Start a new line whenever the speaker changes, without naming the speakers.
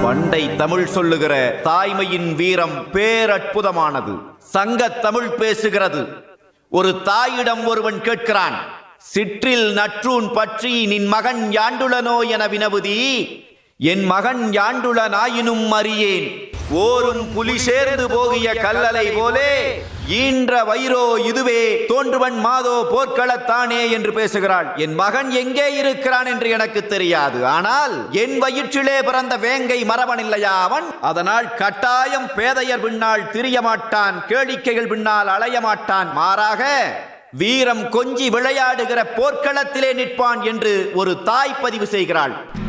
பண்டை தமிழ் சொல்லுகிற தாய்மையின் வீரம் பேரற்புதமானது சங்கத் தமிழ் பேசுகிறது ஒரு தாயிடம் ஒருவன் கேட்கிறான் சிற்றில் நற்றூன் பற்றி நின் மகன் யாண்டுளனோ என வினவுதி என் மகன் யாண்டுளனாயினும் அறியேன் ஓரும் புலி சேர்ந்து போகிய கல்லலை போலே ஈன்ற வயிறோ இதுவே தோன்றுவன் மாதோ போர்க்களத்தானே என்று பேசுகிறாள் என் மகன் எங்கே இருக்கிறான் என்று எனக்கு தெரியாது ஆனால் என் வயிற்றிலே பிறந்த வேங்கை மரபன் இல்லையா அவன் அதனால் கட்டாயம் பேதையர் பின்னால் திரிய மாட்டான் கேளிக்கைகள் பின்னால் அலைய மாட்டான் மாறாக வீரம் கொஞ்சி விளையாடுகிற போர்க்களத்திலே நிற்பான் என்று ஒரு தாய் பதிவு செய்கிறாள்